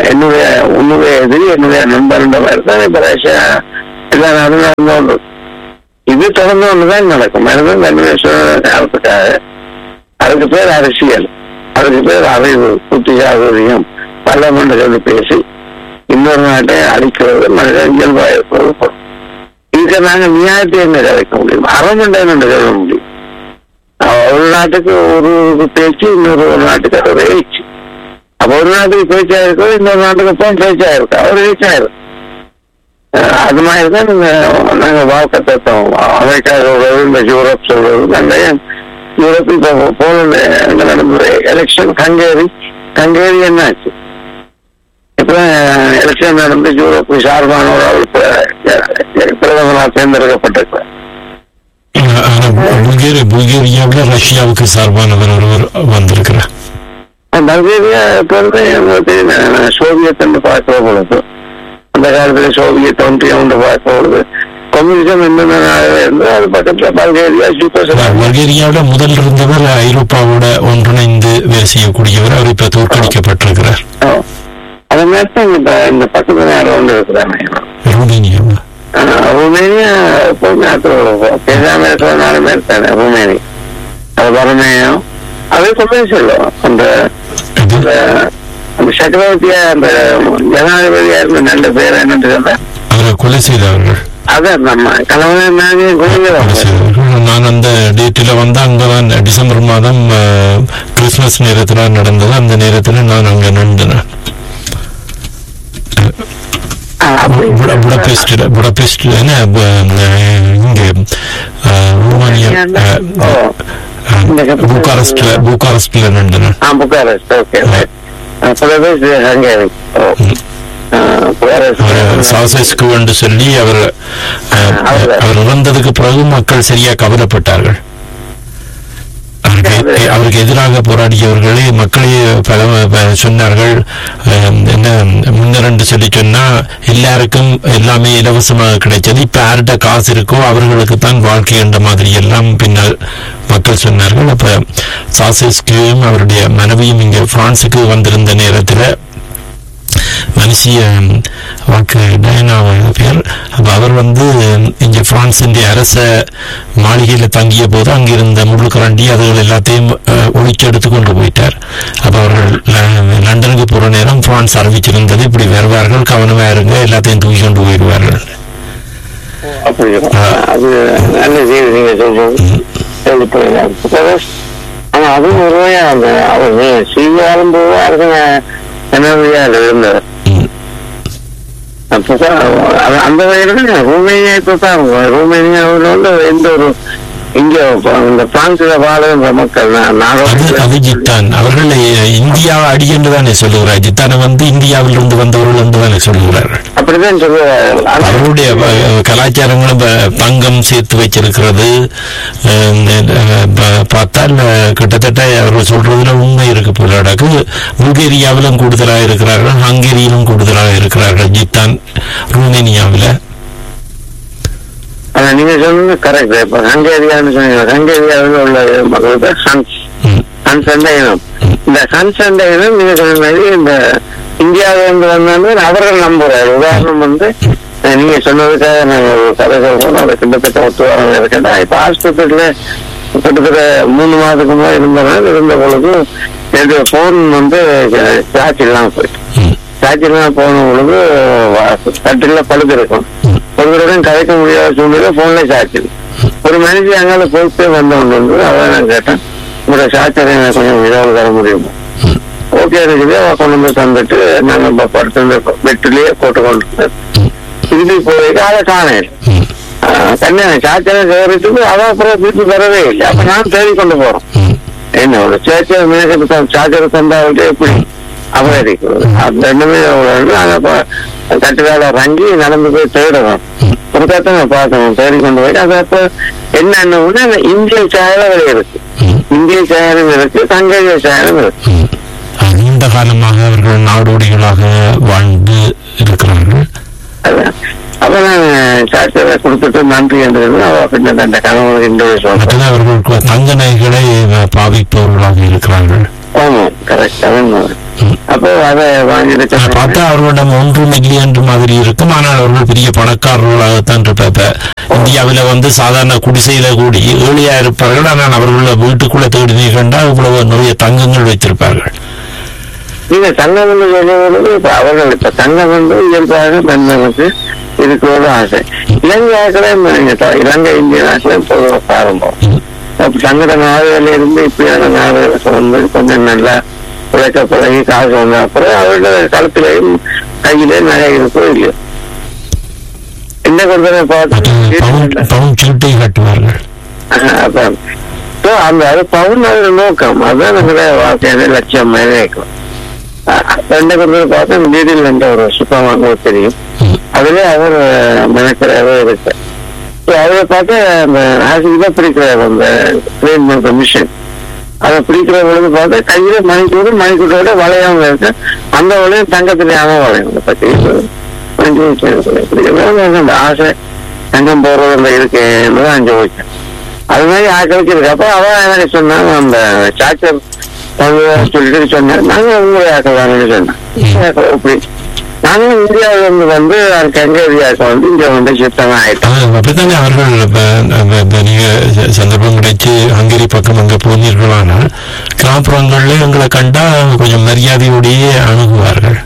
என்னுடைய உன்னுடைய எதிரி என்னுடைய நண்பர் மாதிரி தான் இப்ப ரஷ்யா எல்லா நாடும் நடந்து கொண்டு இது தொடர்ந்து ஒண்ணுதான் நடக்கும் மனிதன் தன்னுடைய சுயநலத்துக்காக அதுக்கு பேர் அரசியல் அதுக்கு பேர் அறிவு புத்திசாதுரியம் பலம் என்று சொல்லி பேசி இன்னொரு நாட்டை அழிக்கிறது மனிதன் இயல்பாக இருப்பது பொருள். இதுக்கு நாங்கள் நியாயத்தை என்ன கிடைக்க முடியும் அறமண்டன் என்று சொல்ல முடியும் அஹ் ஒரு நாட்டுக்கு ஒரு ஒரு பேச்சு இன்னொரு ஒரு நாட்டுக்கு அது பேச்சு அப்ப ஒரு நாட்டுக்கு பேச்சா இருக்கும் இன்னொரு நாட்டுக்கு போன் பேச்சா இருக்கும் அவர் பேச்சா இருக்கும் அஹ் அது மாதிரி தான் நீங்க நாங்க வாழ்க்கை தத்துவம் அமெரிக்கா சொல்றது இந்த யூரோப் சொல்றது நாங்க ஏன் யூரோப் இப்போ போலந்து எங்க நடந்தது எலெக்ஷன் ஹங்கேரி ஹங்கேரி என்னாச்சு இப்ப எலெக்ஷன் நடந்து யூரோப் சார்பானவரால் பிரதமராக தேர்ந்தெடுக்கப்பட்டிருக்கிறார் ஆனா புல்கேரி புல்கேரியாவில் ரஷ்யாவுக்கு சார்பானவர் ஒருவர் வந்திருக்கிறார் பல்கேரியா இப்ப வந்து எங்களுக்கு தெரியும், சோவியத் என்று பார்க்கிற பொழுது அந்த காலத்துல சோவியத் ஒன்றியம் என்று பார்க்கிற பொழுது கம்யூனிசம் என்னென்ன நாடுகள் இருந்தோ அது பக்கத்துல பல்கேரியா சூப்பர் பல்கேரியாவில் முதல் இருந்தவர் ஐரோப்பாவோட ஒன்றிணைந்து வேலை செய்யக்கூடியவர் அவர் இப்ப தோற்கடிக்கப்பட்டிருக்கிறார் அது மாதிரி தான் இந்த இந்த பக்கத்து நாடு ஒன்று இருக்கிறாங்க ருமேனியாவில் ருமேனியா எப்போதுமே அது பேசாம இருக்கிற நாடு மாதிரி தானே ருமேனி அது வரமேயம் அதே சொல்ல சொல்லும் அந்த இது அந்த அந்த சக்கரவர்த்தியா அந்த ஜனாதிபதியா இருந்த நல்ல பேர் என்னன்னு சொன்னா அவரை கொலை செய்தவர்கள் அதான் நம்ம கணவன் நானே கொலை குழந்தை செய்தவர்கள் நான் அந்த டேட்டில் வந்து அங்கதான் டிசம்பர் மாதம் அஹ், கிறிஸ்துமஸ் நேரத்தில் நடந்தது அந்த நேரத்தில் நான் அங்க நின்றேன் புட- புடபெஸ்ட்ல புடபெஸ்ட்ல என்ன, பு- அஹ், இங்க அஹ், ருமானியா அஹ், அஹ், புக்காரெஸ்ட்ல புக்காரெஸ்ட்ல நின்றேன் ஆ புக்காரெஸ்ட் ஓகே புலபேஸ் ஹங்கேரி ஓ அவர் புக்காரெஸ்ட் சாசஸ்கு என்று சொல்லி அவர் அஹ், அவர் இறந்ததுக்கு பிறகு மக்கள் சரியா கவலைப்பட்டார்கள் அவருக்கு எ- அவருக்கு எதிராக போராடியவர்களே மக்களே பல ப- சொன்னார்கள் அஹ், என்ன முன்னர் என்று சொல்லி சொன்னா எல்லாருக்கும் எல்லாமே இலவசமாக கிடைச்சது இப்ப யார்கிட்ட காசு இருக்கோ அவர்களுக்கு தான் வாழ்க்கை என்ற மாதிரி எல்லாம் பின்னால் மக்கள் சொன்னார்கள் அப்ப சாசஸ்கியும் அவருடைய மனைவியும் இங்க பிரான்சுக்கு வந்திருந்த நேரத்துல மனுஷிய வாக்கு டயனா பேர் அப்ப அவர் வந்து இங்க பிரான்சின் அரச மாளிகையில தங்கிய போது அங்கிருந்த முழு கரண்டி அதுகள் எல்லாத்தையும் அஹ், ஒழிச்சு எடுத்து கொண்டு போயிட்டார் அப்ப அவர்கள் ல- லண்டனுக்கு போற நேரம் பிரான்ஸ் அறிவிச்சிருந்தது இப்படி வருவார்கள் கவனமா இருங்க எல்லாத்தையும் தூக்கி கொண்டு போயிடுவார்கள் அப்படி அது நல்ல செய்தி நீங்க சொல்றது கேள்விப்படுகிறேன். புக்காரெஸ்ட் ஆனா அதுவும் ஒரு வகையா அந்த அவர் சீவாலும் போவா இருக்குங்க என்னவையா இருந்தவர் ம். அப்பதான் அது- அந்த வகையில ரூமேனியா இப்பதான் ரூமேனியாவில் வந்து எந்த ஒரு இங்க இந்த பிரான்ஸ்ல வாழுகின்ற மக்கள் நா- அது நாடோடி அது ஜித்தான் அவர்கள் அஹ், இந்தியா அடி என்று தானே சொல்லுகிறார் ஜித்தானை வந்து இந்தியாவில் இருந்து வந்தவர்கள் என்று தானே சொல்லுகிறார்கள் அப்படிதான் சொல்லுவார்கள் ஆனா அவருடைய ப- கலாச்சாரங்களும் ப- தங்கம் சேர்த்து வச்சிருக்கிறது அஹ் அஹ் ப- பார்த்தால் அஹ், கிட்டத்தட்ட அவர் சொல்றதுல உண்மை இருக்கு போல அடக்கு புல்கேரியாவிலும் கூடுதலாக இருக்கிறார்கள் ஹங்கேரியிலும் கூடுதலாக இருக்கிறார்கள் ஜித்தான் ருமேனியாவில் ஆனா நீங்க சொன்னது கரெக்ட் இப்ப ஹங்கேரியான்னு சொன்னீங்க ஹங்கேரியாவில் உள்ள மக்கள் தான் ஹன்ஸ் ம், ஹன்ஸ் என்ற இனம் இந்த ஹன்ஸ் என்ற இனம் நீங்க சொன்ன மாதிரி இந்த இந்தியாவிலிருந்து வந்தாலும் அவர்கள் நம்புறாரு உதாரணம் வந்து அஹ், நீங்க சொன்னதுக்காக நான் ஒரு கதை சொல்றோம் அது கிட்டத்தட்ட ஒத்து வர இருக்கேன் இப்ப ஆஸ்பத்திரியில கிட்டத்தட்ட மூணு மாதத்துக்கு முன்னாடி இருந்தனால இருந்த பொழுது என்னுடைய போன் வந்து சார்ஜ் இல்லாம போயிட்டு ம், சார்ஜ் இல்லாம போன பொழுது தட்டில பழுது இருக்கும் ஒருவருடன் கதைக்க முடியாத சூழ்நிலை போன்ல சார்ஜ் இல்லை. ஒரு மனுஷன் அங்கால போயிட்டு வந்தவங்க வந்து அதான் நான் கேட்டேன் உங்களோட சார்ஜரை எனக்கு கொஞ்சம் விழாவில் தர முடியுமா ம், ஓகே இருக்குது அவ கொண்டு வந்து தந்துட்டு நாங்க இப்ப படுத்து பெட்டிலேயே போட்டு கொண்டு திருப்பி போயிட்டு அதை காணேன் ம், கல்யாணம் சார்ஜரை சேரிட்டு அவன் அப்புறம் திருப்பி வரவே இல்லை அப்ப நான் தேடி கொண்டு போறோம் ம், என்ன ஒரு சேர்ச்சர் மேற்கு சார்ஜர் தந்தாவிட்டு எப்படி அபகரிக்கிறது அந்த ரெண்டுமே நாங்க கட்டுக்கால இறங்கி நடந்து போய் தேடுறோம் ஒரு கத்தை நான் பார்த்தோம் தேடி கொண்டு போயிட்டு அது அப்ப என்னன்னு அந்த இந்திய சாயல விலை இருக்கு ம், இந்திய சாயலும் இருக்கு தங்கேய சாயலும் இருக்கு ம். அஹ் நீண்ட காலமாக அவர்கள் நாடோடிகளாக வாழ்ந்து இருக்கிறார்கள் அதான். அப்ப நான் சார்ஜரை கொடுத்துட்டு நன்றி என்று அவ பின்ன அந்த கணவனுக்கு இந்த சொல்றேன் மற்றது அவர்கள் கு- தங்க நகைகளை அஹ், பாவிப்பவர்களாக இருக்கிறார்கள் ஆமா கரெக்ட் அதான் அப்போ அதை வாங்கிட்டு நான் பார்த்தா அவர்களிடம் ஒன்று மில்லியன் மாதிரி இருக்கும் ஆனால் அவர்கள் பெரிய பணக்காரர்களாகத்தான் இருப்பாங்க இந்தியாவில் வந்து சாதாரண குடிசையில கூடி ஏழையா இருப்பார்கள் ஆனால் அவர்கள் வீட்டுக்குள்ள தேடி கண்டா இவ்வளவு நிறைய தங்கங்கள் வைத்திருப்பார்கள் நீங்க தங்கம் என்று சொல்லுவது இப்ப அவர்கள் இப்ப தங்கம் வந்து இயல்பாக பெண்களுக்கு இருக்கிறது ஆசை இலங்கை ஆக்களையும் நீங்க த- இலங்கை இந்திய நாட்டிலையும் பொதுவாக ஆரம்பம் அப்ப சங்கட நாடுகளில் இருந்து இப்படியான நாடுகளுக்கு வந்து கொஞ்சம் நல்லா உழைக்க பழகி காசு வந்த அப்புறம் அவர்களோட கழுத்திலையும் கையிலையும் நகை இருக்கோ இல்லையோ என்ன கொடுத்ததை பவுன் பார்த்து பவுன் சீட்டை கட்டுவார்கள் அதான் So, அந்த அது பவுன் அது நோக்கம் அதுதான் நம்மளுடைய வாழ்க்கையான லட்சியம் மாதிரி இருக்கும் ரெண்டு கொடுத்தது பார்த்தா நீரில் என்ற ஒரு சுத்தம் உங்களுக்கு தெரியும் ம். அதுல அவர் மெனக்கிறவே இருக்கு So, அதை பார்த்து அந்த ஆசிரியர் தான் பிடிக்கிறார் அந்த கிளீன் பண்ற மிஷின் அதை பிடிக்கிற பொழுது பார்த்தா கையில மணிக்கூடு மணிக்கூட்டோட வளையாம இருக்கு அந்த வளையம் தங்கத்திலேயான வளையம் அதை பத்தி பிடிக்கிறது அந்த ஆசை தங்கம் போடுறதுல இருக்குன்னு தான் ஜோதிச்சேன் அது மாதிரி ஆக்களுக்கு இருக்கு அப்ப அவன் எனக்கு சொன்னான் அந்த சாச்சர் சொல்லிட்டு சொன்னேன் நாங்க உங்களை ஆக்கள் தானே சொன்னேன் அப்படி நாங்களும் இந்தியாவில இருந்து வந்து அதுக்கு எங்க ஏரியாவுக்கு வந்து இங்க வந்து சித்தமா ஆயிட்டோம் ஆஹ் அப்படித்தானே அவர்கள் இப்ப, இப்ப, இப்ப நீங்க ச- சந்தர்ப்பம் கிடைச்சு ஹங்கேரி பக்கம் அங்க போனீர்களானால் கிராமப்புறங்கள்ல எங்களை கண்டா கொஞ்சம் மரியாதையோடையே அணுகுவார்கள்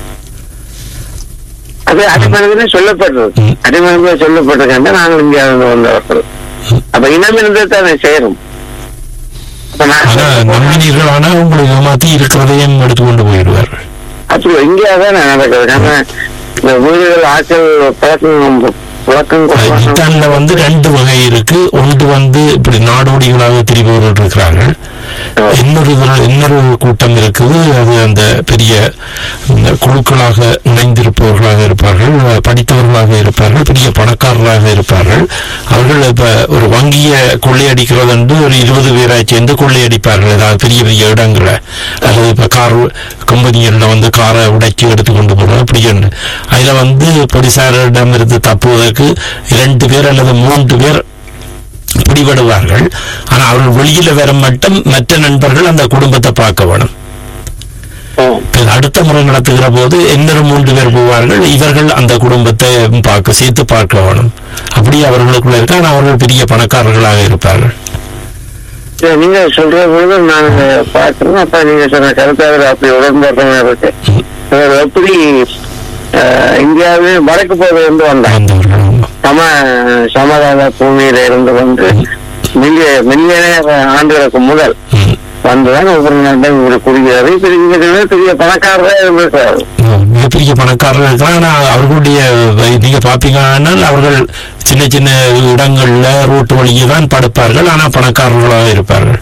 அது அடிமனதிலே சொல்லப்படுறது ம். அடிமனதிலே சொல்லப்பட்டிருக்காங்க நாங்கள் இந்தியாவிலிருந்து வந்தவர்கள் அப்ப இனமிருந்து தானே சேரும் அப்ப நான் ஆனா நம்பினீர்கள் ஆனா உங்களை ஏமாத்தி இருக்கிறதையும் எடுத்துக்கொண்டு போயிடுவார்கள் அப்படி இந்தியாதான் நடக்குது ஆனா இந்த வீடுகள் ஆட்கள் பழக்கம் புழக்கம் கொள்வாங்க. ஈட்டான்ல வந்து ரெண்டு வகை இருக்கு ஒன்று வந்து இப்படி நாடோடிகளாக திரிபவர்கள் இருக்கிறார்கள் இன்னொரு இதுல- இன்னொரு கூட்டம் இருக்குது அது அந்த பெரிய இந்த குழுக்களாக இணைந்திருப்பவர்களாக இருப்பார்கள் படித்தவர்களாக இருப்பார்கள் பெரிய பணக்காரர்களாக இருப்பார்கள் அவர்கள் இப்ப ஒரு வங்கியை கொள்ளையடிக்கிறது என்று ஒரு இருபது பேராய் சேர்ந்து கொள்ளையடிப்பார்கள் ஏதாவது பெரிய பெரிய இடங்களை அல்லது இப்ப கார் கம்பெனிகளில் வந்து காரை உடைச்சி எடுத்துக்கொண்டு போறது அப்படி என்று அதுல வந்து போலீசாரிடம் இருந்து தப்புவதற்கு இரண்டு பேர் அல்லது மூன்று பேர் பிடிபடுவார்கள் ஆனா அவர்கள் வெளியில வர மட்டும் மற்ற நண்பர்கள் அந்த குடும்பத்தை பார்க்க வேணும் ம். இது அடுத்த முறை நடத்துகிற போது இன்னொரு மூன்று பேர் போவார்கள் இவர்கள் அந்த குடும்பத்தை பார்க்க சேர்த்து பார்க்க வேணும் அப்படி அவர்களுக்குள்ள இருக்கு ஆனா அவர்கள் பெரிய பணக்காரர்களாக இருப்பார்கள் சரி, நீங்க சொல்ற பொழுது நான் பாக்குறேன் அப்ப நீங்க சொன்ன கருத்தாக அப்படி உடன்படுறதா இருக்கு இவர் எப்படி அஹ், இந்தியாவிலே வடக்கு போது வந்து வந்தாங்க வந்தவர்கள் ஆமா. சம சமகால பூமியில இருந்து வந்து மில்லிய மில்லியன ஆண்டுகளுக்கு முதல் ம். வந்துதான் ஒவ்வொரு நாட்டும் இப்படி குடிக்கிறாரு பெரிய பெரிய பணக்காரரே இருந்திருக்காரு மிகப்பெரிய பணக்காரர்கள் இருக்கலாம் ஆனா அவர்களுடைய வ- நீங்க பாப்பீங்கன்னா அவர்கள் சின்ன சின்ன இடங்கள்ல ரோட்டு வழியே தான் படுப்பார்கள் ஆனா பணக்காரர்களாக இருப்பார்கள்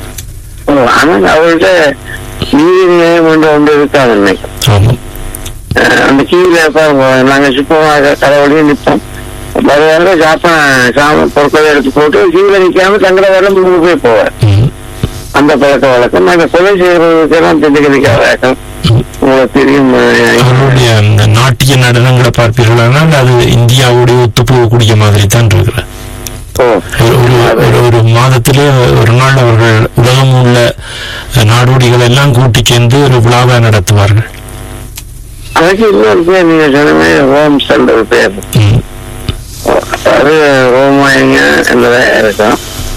ஓ, ஆனா அவர்கிட்ட நீதி நியாயம் ஒன்று ஒன்று இருக்காது இன்னைக்கு ஆமா அஹ் அந்த கீழே பாருங்க நாங்க சுப்பமாக கடவுளையும் நிற்போம் வருவாங்க சாப்பான் சாம பொருட்களை எடுத்து போட்டு கீழே நிக்காம தங்கட வரல முன்பு போய் போவார் ம். அந்த பழக்க வழக்கம் நாங்க கொலை செய்யறதுக்கெல்லாம் திண்டுக்கணிக்காக ம். உங்களுக்கு தெரியும் அஹ், அவர்களுடைய அந்த நாட்டிய நடனங்களை பார்ப்பீர்களானால் அது இந்தியாவுடைய ஒத்து போகக்கூடிய மாதிரி தான் இருக்கிறது ஓ, ஒரு ஒரு- ஒரு ஒரு மாதத்திலே ஒரு நாள் அவர்கள் உலகம் உள்ள நாடோடிகள் எல்லாம் கூட்டி சேர்ந்து ஒரு விழாவை நடத்துவார்கள் அதுக்கு இன்னொரு பேர் நீங்க சொன்ன மாதிரி ரோம் சென்ற பேர் ம். அது ரோமாயங்க என்பதாக இருக்கும்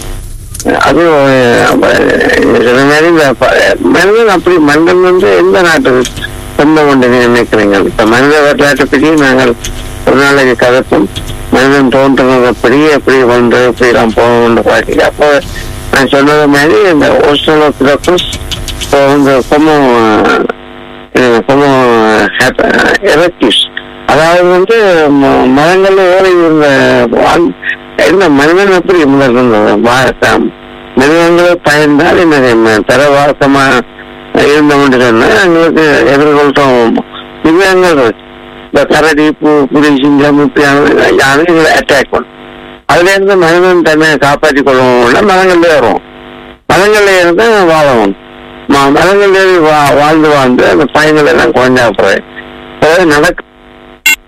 அது அஹ், அப்ப நீங்க சொன்ன மாதிரி இந்த ப- மனிதன் அப்படி மனிதன் வந்து எந்த நாட்டுக்கு சொந்தம் கொண்டு நினைக்கிறீங்க இப்ப மனித வரலாற்றை பற்றி நாங்கள் ஒரு நாளைக்கு கதைப்போம் மனிதன் தோன்றுனது எப்படி எப்படி வந்து எப்படி எல்லாம் போகணும்னு பார்க்கல அப்போ நான் சொன்னது மாதிரி இந்த ஓஸ்டலோபிலோபஸ் இப்போ வந்து கொமோ கொமோ எரக்டிஸ் அதாவது வந்து ம- மரங்கள்ல ஏறி இருந்த வாழ்- என்ன மனிதன் எப்படி முதல் இருந்தது வா- மிருகங்களை பயந்தால் என்ன தரவாசமா இருந்தோம்னு சொன்னா எங்களுக்கு எதிர்கொள்றோம் மிருகங்கள் இருக்கு. இந்த கரடி பூ புலி சிங்கம் இப்படியான யாரும் எங்களை அட்டாக் பண்ணும் அதுல இருந்து மனிதன் தன்னை காப்பாற்றிக் கொள்ளணும்னா மரங்கள்ல ஏறும் மரங்கள்ல இருந்து வாழணும் ம- மரங்கள்ல ஏறி வா- வாழ்ந்து வாழ்ந்து அந்த பயன்கள் எல்லாம் குறைஞ்சா போய் அதாவது நடக்க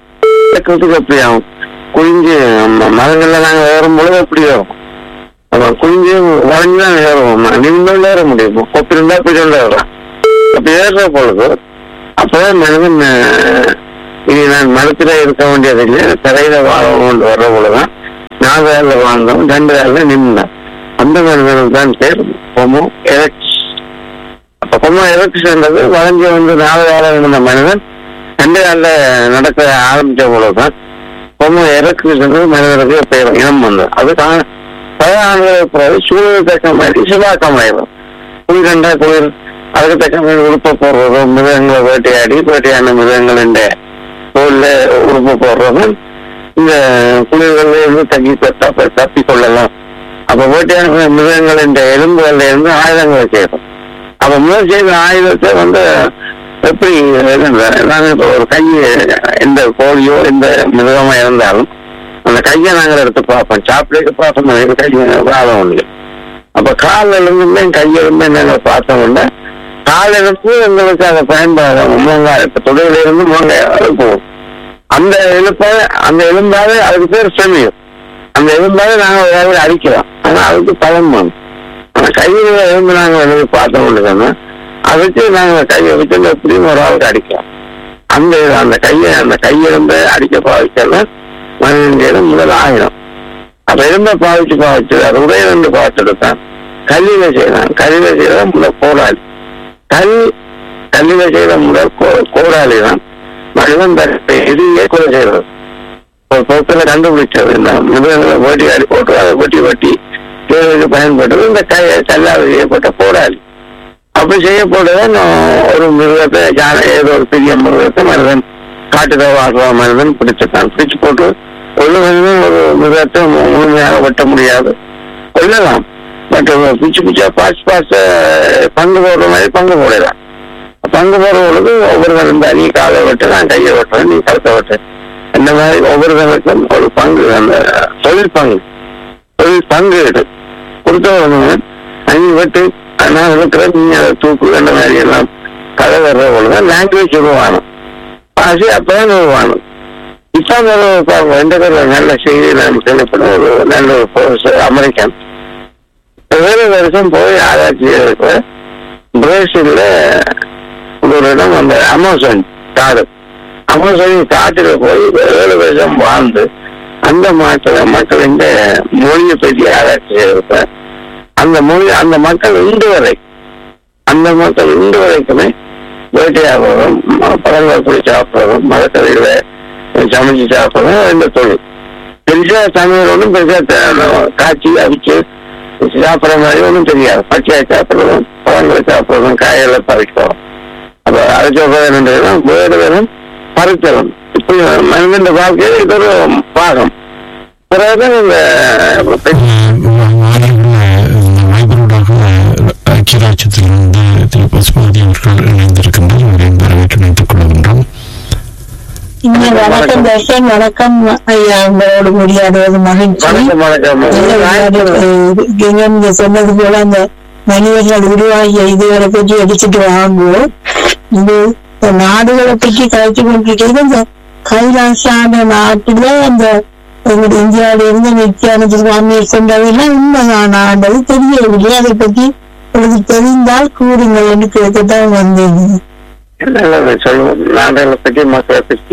நடக்கிறதுக்கு எப்படி ஆகும் குளிஞ்சு ம- மரங்கள்ல நாங்க ஏறும் பொழுது எப்படி வரும் அப்ப குஞ்சு வளைஞ்சுதான் ஏறுவோம் நிமிடம் ஏற முடியும் கொப்பி இருந்தா போய் கொண்டு ஏறலாம் அப்ப ஏறுற பொழுது அப்பதான் மனிதன் அஹ், இனி நான் மரத்துல இருக்க வேண்டியதில்லை தரையில வாழ கொண்டு வர்ற பொழுதுதான் நாலு வேலை வாழ்ந்தோம் ரெண்டு வேலை நின்றேன் அந்த மனிதனுக்கு தான் பேர் ஹோமோ எரக்ஸ் அப்ப ஹோமோ எரக்ஸ் என்றது வளைஞ்சு வந்து நாலு வேலை இருந்த மனிதன் ரெண்டு வேலை நடக்க ஆரம்பிச்ச பொழுதுதான் ஹோமோ எரக்ஸ் என்றது மனிதனுக்கு பெயர் இனம் வந்தது அது கா- பல ஆண்டுகளுக்கு பிறகு சூழல் தக்க மாதிரி சிவாக்கமாயிரும் குளிர்கண்டா குளிர் அதுக்கு தக்க மாதிரி உடுப்ப போடுறது மிருகங்களை வேட்டையாடி வேட்டையான மிருகங்களின் தோல்ல உடுப்பு போடுறது இந்த குளிர்கள்ல இருந்து தங்கி தப்பி தப்பி கொள்ளலாம் அப்ப வேட்டையான மிருகங்களின் எலும்புகள்ல இருந்து ஆயுதங்களை செய்யணும் அப்ப முதல் செய்த ஆயுதத்தை வந்து எப்படி நாங்கள் இப்போ ஒரு கை எந்த கோழியோ எந்த மிருகமா இருந்தாலும் அந்த கையை நாங்கள் எடுத்து பார்ப்போம் சாப்பிட்டு பார்த்தோம் எங்க கை வாதம் ஒண்ணு அப்ப கால் எலும்புமே கை எலும்பு நாங்கள் பார்த்தோம்னா கால் எலும்பு எங்களுக்கு அதை பயன்பாடு முழங்காய் இப்ப தொடையில இருந்து முழங்காய் வரை போகும் அந்த எலுப்பை அந்த எலும்பாவே அதுக்கு பேர் செமியும் அந்த எலும்பாவே நாங்கள் ஒரு ஆள் அடிக்கிறோம் ஆனா அதுக்கு பலன் வரும் ஆனா கையில் எலும்பு நாங்கள் எழுதி பார்த்தோம் சொன்னா அதுக்கு நாங்கள் கையை வச்சு எப்படியும் ஒரு ஆளுக்கு அடிக்கலாம் அந்த அந்த கையை அந்த கையெலும்பை அடிக்க பாவிக்கலாம் மனிதன் முதல் ஆயிரம் அப்ப எலும்பை பாவிச்சு பாவிச்சு அது உடைய ரெண்டு பார்த்துடுத்தான் கல்லில செய்யலாம் கல்லில செய்யறத முதல் போராளி கல் கல்லில செய்த முதல் கோ- கோடாளி தான் மனிதன் தன்னை எதிரியே கொலை செய்யறது ஒரு பொருட்களை கண்டுபிடிச்சது இந்த மிருகங்களை வேட்டியாடி போட்டு அதை வெட்டி வெட்டி தேவைக்கு பயன்பட்டது இந்த கை கல்லால் செய்யப்பட்ட போராளி அப்படி செய்யப்பட்டதான் ஒரு மிருகத்தை யானை ஏதோ ஒரு பெரிய மிருகத்தை மனிதன் காட்டுல வாழ்ற மனிதன் பிடிச்சிட்டான் பிடிச்சு போட்டு ஒரு மனிதன் ஒரு மிருகத்தை மு- முழுமையாக வெட்ட முடியாது கொல்லலாம் பட் பிச்சு பிச்சா பாஸ் பாஸ் பங்கு போடுற மாதிரி பங்கு போடலாம் பங்கு போடுற பொழுது ஒவ்வொருவன் இந்த நீ காலை வெட்டு நான் கையை வெட்டுறேன் நீ கழுத்தை வெட்டு இந்த மாதிரி ஒவ்வொருவருக்கும் ஒரு பங்கு அந்த தொழில் பங்கு தொழில் பங்கு கொடுத்தவங்க நீ வெட்டு நான் இருக்கிறேன் நீ அதை தூக்கு அந்த மாதிரி எல்லாம் கதை வர்ற பொழுது லாங்குவேஜ் உருவானும் பாசி அப்பதான் உருவானும் இப்ப அந்த ஒரு பாருங்க, ரெண்டு பேரும் நல்ல செய்தி நான் கேள்விப்படும் ஒரு நல்ல ஒரு professor, அமெரிக்கன் ஏழு வருஷம் போய் ஆராய்ச்சி செய்யறதுக்கு பிரேசில்ல ஒரு இடம் அந்த அமேசான் காடு அமேசான் காட்டுல போய் ஏழு வருஷம் வாழ்ந்து அந்த மக்கள் மக்களின் மொழியை பற்றி ஆராய்ச்சி செய்யறதுக்கு அந்த மொழி அந்த மக்கள் இன்று வரை அந்த மக்கள் இன்று வரைக்குமே வேட்டையாடுறதும் ம- பழங்கள் போய் சாப்பிடுறதும் மரக்கறிகளை சமைச்சு சாப்பிடுறதும் இந்த தொழில் பெருசா சமையல் ஒன்றும் பெருசா த- காய்ச்சி அவிச்சு சாப்பிடுற மாதிரி ஒன்றும் தெரியாது பச்சையா சாப்பிடுறதும் பழங்களை சாப்பிடுறதும் காய்களை பறிக்கிறோம் அப்ப அது சொல்றது என்னன்றதுன்னா வேடுதலும் பறித்தலும் இப்படி மனிதன் வாழ்க்கையில் இது ஒரு பாகம் பிறகுதான் இந்த பெண் வாய்ப்புகளாக ஐக்கிய ராஜ்யத்திலிருந்து திரு பசுபதி அவர்கள் இணைந்திருக்கின்றார் அவரையும் வரவேற்று நினைத்துக் கொள்கின்றோம் இங்க வணக்கம் தர்ஷன் வணக்கம் ஐயா உங்களோடு முடியாதது மகிழ்ச்சி வணக்கம் வணக்கம் நீங்க நீங்க சொன்னது போல அந்த மனிதர்கள் உருவாகிய இதுகளை பற்றி அடிச்சுட்டு வாங்குவோம் இது இந்த நாடுகளை பற்றி கழிச்சு கொண்டிருக்கிறது இந்த கைலாசான நாட்டுல அந்த எங்களுடைய இந்தியாவில இருந்து நித்யானந்த சுவாமியை கொண்டதெல்லாம் உண்மைதானான்றது தெரியவில்லை அதை பற்றி உங்களுக்கு தெரிந்தால் கூறுங்கள் என்று கேட்கத்தான் வந்தேன் நல்லது சொல்லுவோம் நாடுகளை பற்றி மக்களை பற்றி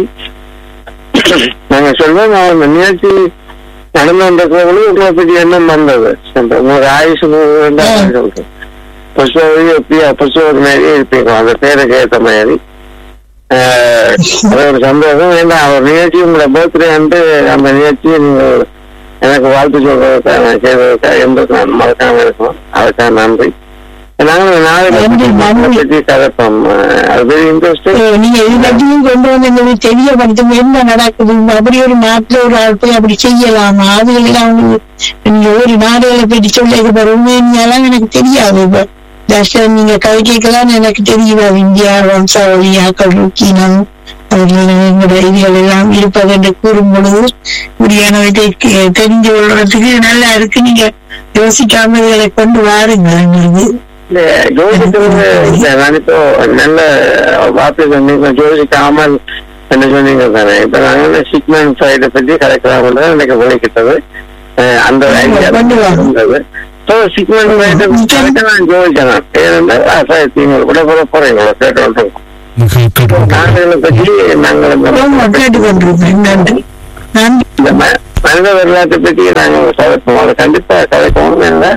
நாங்க சொல்லுவோம் நான் இந்த நிகழ்ச்சி நடந்து வந்தவங்களும் உங்களை பற்றி என்ன வந்தது சொல்றேன். உங்களுக்கு ஆயுசு வேண்டாம் சொல்றேன் புஷ்பவதி எப்படியா புஷ்பவதி மாதிரி இருப்பீங்க அந்த பேருக்கு ஏற்ற மாதிரி ஆஹ், அது ஒரு சந்தோஷம் ஏன்னா அவர் நிகழ்ச்சி உங்களை பர்த்டே வந்து அந்த நிகழ்ச்சியை நீங்க எனக்கு வாழ்த்து சொல்றதுக்காக நான் செய்வதற்காக எந்த நான் மறக்காம இருக்கும் அதுக்காக நன்றி நாங்கள் நாளை நன்றி, நன்றி. பற்றி கதைப்போம் அது வெரி இன்ட்ரெஸ்டிங் ஏய், நீங்க இது பற்றியும் கொண்டு வந்து எங்களுக்கு தெரியப்படுத்தும் என்ன நடக்குது அப்படி ஒரு நாட்டுல ஒரு ஆள் போய் அப்படி செய்யலாமா அதுகளெல்லாம் உங்களுக்கு நீங்க ஒரு நாடுகளை பற்றி சொல்ல இது பாரு, உண்மையிலாம் எனக்கு தெரியாது இப்ப தர்ஷன் நீங்க கதை கேட்கலாம் எனக்கு தெரியுது இந்தியா வம்சாவளி ஆக்கள் ருக்கீனம் அவர்கள் எங்களுடைய இதுகள் எல்லாம் இருப்பது என்று கூறும் பொழுது இப்படியானவற்றை கே- தெரிஞ்சு கொள்றதுக்கு நல்லா இருக்கு நீங்க யோசிக்காம இதுகளை கொண்டு வாருங்கள் எங்களுக்கு இல்ல யோசிக்கிறது இல்ல நான் இப்போ நல்ல வார்த்தை சொன்னீங்க யோசிக்காமல் என்ன சொன்னீங்க தானே இப்ப நாங்க சிக்மன் சைடை பத்தி கலைக்கலாம் எனக்கு விளைக்கிட்டது அஹ் அந்த ஆமா, idea கொண்டு வாங்க. இருந்தது சிக்னல் நான் ஜோதிச்சேன் ஏனென்றால் அசாயத்தீங்கள் கூட கூட குறைகளை கேட்டு நாங்களை பற்றி நாங்கள் இந்த கேட்டுக்கொண்டிருக்கேன் நன்றி நன்றி இந்த ம- மனித வரலாற்றை பற்றி நாங்கள் கதைப்போம் அதை கண்டிப்பா கதைப்போம் என்ன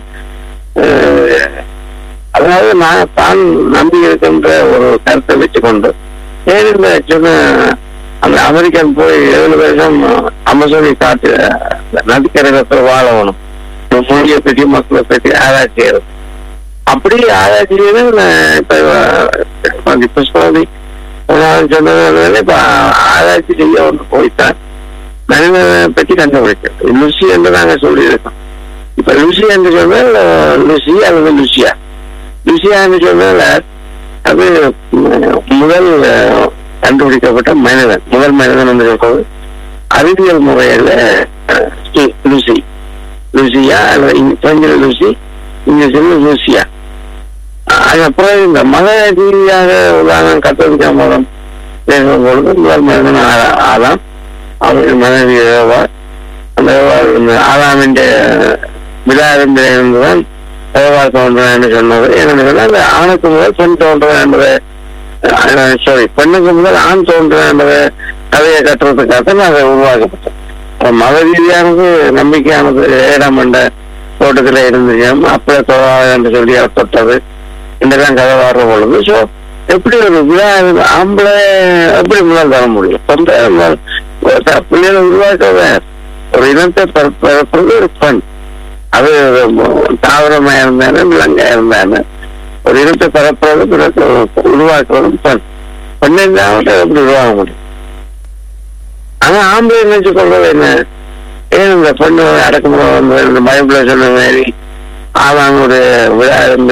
அதாவது நான் தான் நம்பி இருக்கின்ற ஒரு கருத்தை வச்சுக்கொண்டு ஏன் இந்த சொன்ன அந்த அமெரிக்கன் போய் ஏழு வருஷம் அமசோனி காட்டு நதிக்கரையில் வாழணும் இந்த மொழியை பற்றி மக்களை பற்றி ஆராய்ச்சி செய்யறது அப்படி ஆராய்ச்சி செய்து நான் இப்ப இப்ப புஷ்பவதி சொன்னதுனால இப்ப ஆராய்ச்சி செய்ய ஒன்று போய்த்தான் மனிதனை பற்றி கண்டுபிடிக்கும் லுசி என்று நாங்க சொல்லியிருக்கோம் இப்ப லுசி என்று சொன்னால் அஹ், லுசி அல்லது லுசியா லுசியா என்று சொன்னால் அது உம், முதல் அஹ், கண்டுபிடிக்கப்பட்ட மனிதன் முதல் மனிதன் என்று சொல்றது அறிவியல் முறையில அஹ், லு- லுசி லுசியா அல்லது இங்க- பிரெஞ்சில் லுசி இங்கிலீஷில் லூசியா அதுக்கப்புறம் இந்த மத ரீதியாக உதாரணம் கத்தோலிக்க மதம் பேசும்பொழுது முதல் மனிதன் ஆ- ஆதாம் அவர் மனைவி ஏவா அந்த ஏவாள் இந்த ஆதாமின் விழாவிலிருந்துதான் ஏவா தோன்றுவேன் என்று சொன்னது என்னன்னு சொன்னா அந்த ஆணுக்கு முதல் பெண் தோன்றுவேன் என்பதை சாரி பெண்ணுக்கு முதல் ஆண் தோன்றுவேன் என்பதை கதையை கட்டுறதுக்காக அதை உருவாக்கப்பட்டது அப்ப மத ரீதியானது நம்பிக்கையானது ஏழாம் என்ற தோட்டத்தில் இருந்துச்சு அப்படியே தொழாது என்று சொல்லி அவர் தொட்டது இந்தெல்லாம் கதை வர்ற பொழுது ஸோ எப்படி ஒரு விழா இருக்கு? ஆம்பளை எப்படி முதல் தர முடியும் சொந்த முதல் ஒரு பிள்ளைகளை உருவாக்கவே ஒரு இனத்தை பிறப்~ பிறப்பது ஒரு பெண் அது தாவரமா இருந்தாலும் விலங்கா இருந்தாலும் ஒரு இனத்தை பிறப்பது பிறகு உருவாக்குவதும் பெண் பெண் இல்லாமல் எப்படி உருவாக முடியும் ஆனா ஆம்பளை நினைச்சு கொள்வது என்ன ஏன் இந்த பெண்ணு அடக்குமுறை வந்து இந்த பைபிள சொன்ன மாதிரி ஆவானுடைய விழா இருந்து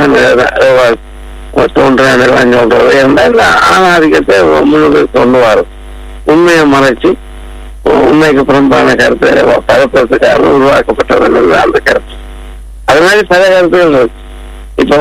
தோன்றான் சொல்றது இருந்தால் ஆணாதிக்கத்தை முன்னுக்கு கொண்டு வரும் உண்மையை மறைச்சு உண்மைக்கு புறம்பான கருத்தை பரப்புறதுக்காக உருவாக்கப்பட்டது அந்த கருத்து அது மாதிரி பல கருத்துகள் இருக்கு இப்போ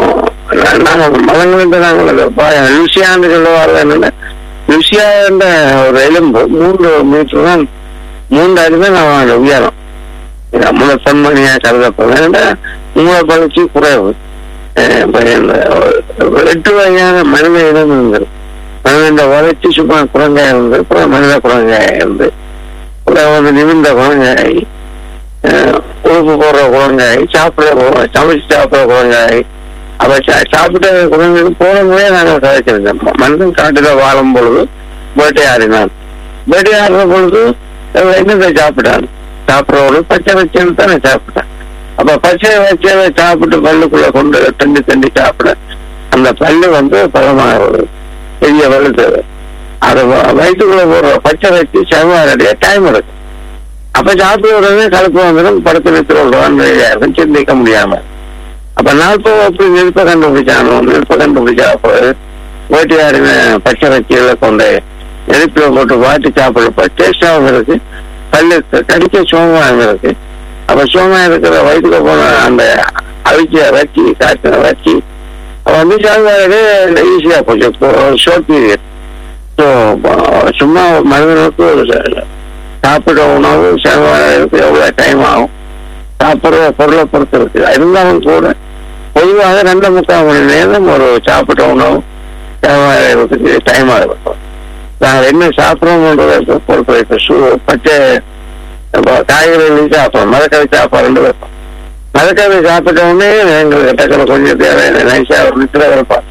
நாங்கள் மதங்களில் நாங்கள் லுசியான்னு சொல்லுவார்கள் என்னன்னா லுசியா என்ற ஒரு எலும்பு மூன்று மீட்டர் தான் மூன்று அடி தான் நம்ம உயரம் நம்மளை பெண்மணியா கருதப்படும் ஏன்னா மூளை பழச்சி குறைவு அஹ் இப்ப இந்த ஒரு எட்டு வகையான மனித இனம் இருந்தது மனித வளர்ச்சி சும்மா குரங்காய் இருந்து அப்புறம் மனித குரங்காய் இருந்து அப்புறம் வந்து நிமிந்த குரங்காய் அஹ் உறுப்பு போடுற குரங்காய் சாப்பிட கு- சமைச்சு சாப்பிடுற குரங்காய் அப்ப சா- சாப்பிட்ட குரங்கு போன முறையே நாங்கள் கதைச்சிருந்தோம் மனிதன் காட்டுல வாழும் பொழுது வேட்டையாடினான் வேட்டையாடுற பொழுது அவன் என்னத்தை சாப்பிட்டான் சாப்பிடுற பொழுது பச்சை வச்சேன்னு தானே சாப்பிட்டான் அப்ப பச்சை வச்சதை சாப்பிட்டு பல்லுக்குள்ள கொண்டு தண்டி தண்டி சாப்பிட அந்த பல்லு வந்து பதமாக பெரிய வலுத்தது அது வ- வயிற்றுக்குள்ள போடுற பச்சை வச்சு செவ்வாறடைய டைம் இருக்கு அப்ப சாப்பிட உடனே கலப்பு வந்துடும் படுத்து நிறுத்த சிந்திக்க முடியாம அப்ப நாற்பது அப்படி நெருப்பை கண்டுபிடிச்சானோ நெருப்பை கண்டுபிடிச்சா அப்போ வேட்டையாடின பச்சை வச்சிகளை கொண்டு நெருப்பில போட்டு வாட்டி சாப்பிடுறப்ப டேஸ்டாகவும் இருக்கு பல்லு க- கடிக்க சோகமாக இருக்கு அப்ப சோகமா இருக்கிற வயிற்றுல போன அந்த அவிச்ச வச்சு காய்ச்சின வச்சு அப்ப வந்து சாப்பிடாது ஈஸியா போச்சு ஷார்ட் பீரியட் ஸோ சும்மா மனிதனுக்கு ஒரு ச- சாப்பிட உணவு செலவாகிறதுக்கு எவ்வளவு டைம் ஆகும் சாப்பிடுற பொருளை பொறுத்து இருக்கு இருந்தாலும் கூட பொதுவாக ரெண்டு முக்கால் மணி நேரம் ஒரு சாப்பிட்ட உணவு செலவாகிறதுக்கு டைம் ஆகும் நாங்கள் என்ன சாப்பிட்றோம்ன்றதை பொறுத்து வைப்போம் சூ பச்சை இப்போ காய்கறிகள் சாப்பிட்றோம் மரக்கறி சாப்பாடு வைப்போம் மரக்கறி சாப்பிட்ட உடனே எங்களுக்கு டக்குனு கொஞ்சம் தேவை நைஸா ஒரு லிட்டரை வைப்போம்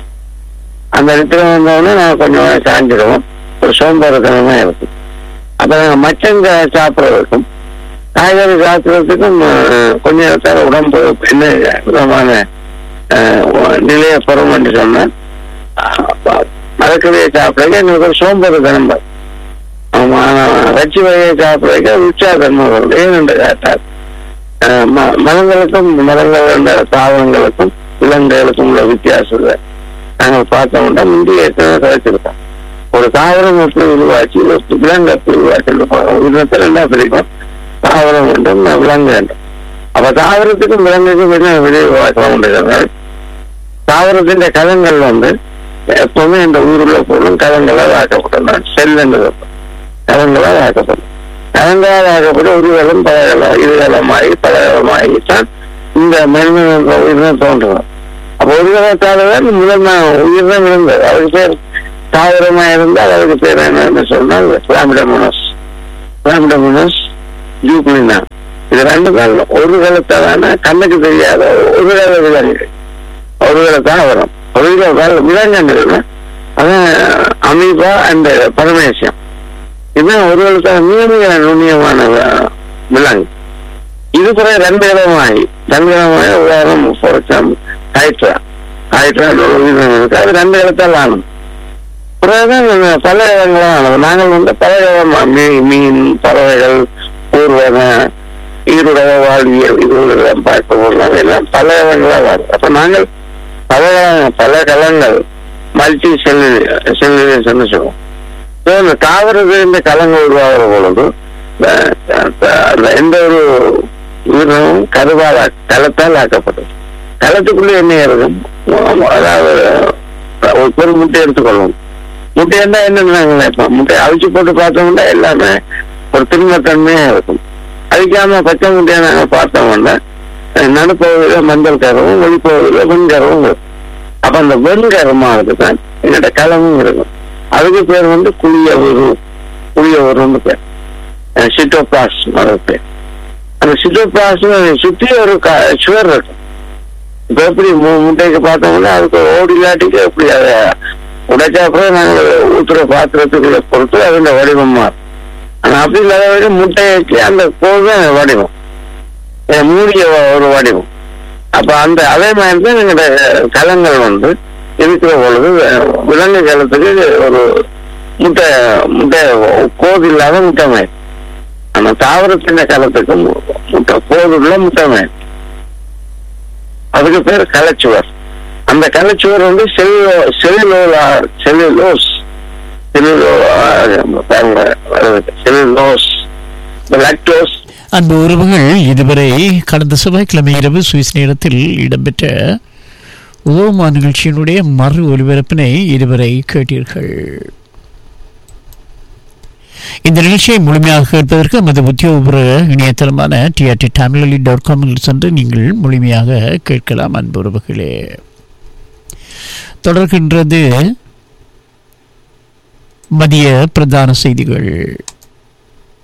அந்த லிட்டரை வந்தோடனே நாங்கள் கொஞ்சம் சாஞ்சிடுவோம் ஒரு சோம்பேறித்தனமா இருக்கும் அப்ப நாங்க மச்சங்க சாப்பிட்றதுக்கும் காய்கறி சாப்பிட்றதுக்கும் அஹ், கொஞ்ச நேரத்தில் உடம்பு என்ன விதமான அஹ், நிலையை பெறும் என்று சொன்னால் மரக்கறியை சாப்பிட்றதுக்கு எங்களுக்கு ஒரு சோம்பேறித்தனம் வரும். ஆமா வச்சு வகையை சாப்பிட்றதுக்கு உற்சாகத்தன்மை வரும் ஏனென்று கேட்டால் அஹ், ம- மரங்களுக்கும் மரங்கள் தாவரங்களுக்கும் விலங்குகளுக்கும் உள்ள வித்தியாசத்தை நாங்கள் பார்த்தோம்னா முந்தைய எத்தனை கதைச்சிருக்கோம் ஒரு தாவரம் எப்படி உருவாக்கி ஒரு விலங்கு எப்படி உருவாக்கி உருவத்தில் என்ன பிரிக்கும் தாவரம் வேண்டும் விலங்கு வேண்டும் அப்ப தாவரத்துக்கும் விலங்குக்கும் என்ன வெளியே உருவாக்கலாம் முடியாது தாவரத்தின் கலங்கள் வந்து எப்பவுமே இந்த ஊருள்ள பொருளும் கலங்களால் ஆக்கப்பட்டன செல் என்று கலங்களால் ஆக்கப்படும் கலங்களால் ஆக்கப்பட்ட உருவலம் பலகலம் இருகலமாகி பலகலமாகி தான் இந்த மனிதன் என்ற உயிர் தான் தோன்றும் அப்ப ஒரு காலத்தால தான் முதல் நான் உயிர் தான் இருந்தது அதுக்கு பேர் தாவரமா இருந்தால் அதுக்கு பேர் என்னன்னு சொன்னால் பிளாமிடமோனஸ் பிளாமிடமோனஸ் ஜூப்ளினா இது ரெண்டு தான் ஒரு காலத்தாலான கண்ணுக்கு தெரியாத ஒரு கால விலங்கு ஒரு கால தாவரம் ஒரு கால விலங்குகள் அதான் அமீபா அண்ட் பரமேசியம் இதுதான் ஒரு காலத்தால மிக மிக நுண்ணியமான வி- விலங்கு இது பிறகு ரெண்டு இடமாகி ரெண்டு இடமாகி உதாரணம் ஃபார் எக்ஸாம்பிள் ஹைட்ரா ஹைட்ரா உயிரினம் இருக்கு அது ரெண்டு இடத்தால் ஆனும் பிறகுதான் இந்த பல இடங்களாக ஆனது நாங்கள் வந்து பல இடமா மீன் மீன் பறவைகள் ஊர்வன ஈருடக வாழ்வியல் இதுகளெல்லாம் பார்க்க போகலாம் எல்லாம் பல இடங்களாக வரும் அப்ப நாங்கள் பல பல கலங்கள் மல்டி செல்லு செல்லுன்னு சொல்லுவோம் So, இந்த தாவரத்தில் இந்த கலங்கள் உருவாகிற பொழுது அஹ், அஹ், அந்த எந்த ஒரு உயிரினமும் கருவால் களத்தால் ஆக்கப்பட்டது களத்துக்குள்ளே என்ன இருக்கும் அதாவது ஒரு ஒரு முட்டை எடுத்துக்கொள்ளும் முட்டை இருந்தா என்ன நாங்கள் நினைப்போம் முட்டை அவிச்சு போட்டு பார்த்தோம்னா எல்லாமே ஒரு திரும்பத்தன்மையா இருக்கும் அவிக்காம பச்சை முட்டையை நாங்க பார்த்தோம்னா அஹ், நடுப்பகுதியில மஞ்சள் கரவும் வெளிப்பகுதியில வெண்கரவும் இருக்கும் அப்ப அந்த வெண்கரமானது தான் எங்கிட்ட களமும் இருக்கும் அதுக்கு பேர் வந்து குளிய உரு குளிய உருன்னு பேர் சிட்டோபிளாஸ்ம் அது பேர் அந்த சிட்டோபிளாஸ்ம் சுத்தி ஒரு க- சுவர் இருக்கும் இப்ப எப்படி மு- முட்டைக்கு பார்த்தோம்னா அதுக்கு ஓடி இல்லாட்டிக்கு எப்படி அதை உடைச்சா அப்புறம் நாங்கள் ஊத்துற பாத்திரத்துக்குள்ள பொறுத்து அதோட வடிவம் மாறும் ஆனா அப்படி இல்லாத வரைக்கும் முட்டைக்கு அந்த கோல் தான் வடிவம் அஹ் மூடிய வ- ஒரு வடிவம் அப்ப அந்த அதே மாதிரி தான் எங்களோட கலங்கள் வந்து இருக்கிற பொழுது அஹ், விலங்கு கலத்துக்கு ஒரு முட்டை முட்டை கோது இல்லாத முட்டை மாதிரி ஆனா தாவரத்தின் கலத்துக்கு மு- முட்டை கோதுள்ள முட்டை மாதிரி அதுக்கு பேர் கலைச்சுவர் அந்த கலைச்சுவர் வந்து செல்லுலோ செல்லுலோலா செல்லுலோஸ் செல்லுலோ பாருங்க செல்லுலோஸ் லாக்டோஸ் அன்பு உறவுகள் இதுவரை கடந்த செவ்வாய்க்கிழமை இரவு சுவிஸ் நேரத்தில் இடம்பெற்ற உதவுமா நிகழ்ச்சியினுடைய மறு ஒலிபரப்பினை இதுவரை கேட்டீர்கள் இந்த நிகழ்ச்சியை முழுமையாக கேட்பதற்கு நமது உத்தியோகபூர்வ இணையதளமான டிஆர்டி தமிழலி டாட் காமில் சென்று நீங்கள் முழுமையாக கேட்கலாம் அன்பு உறவுகளே தொடர்கின்றது மதிய பிரதான செய்திகள்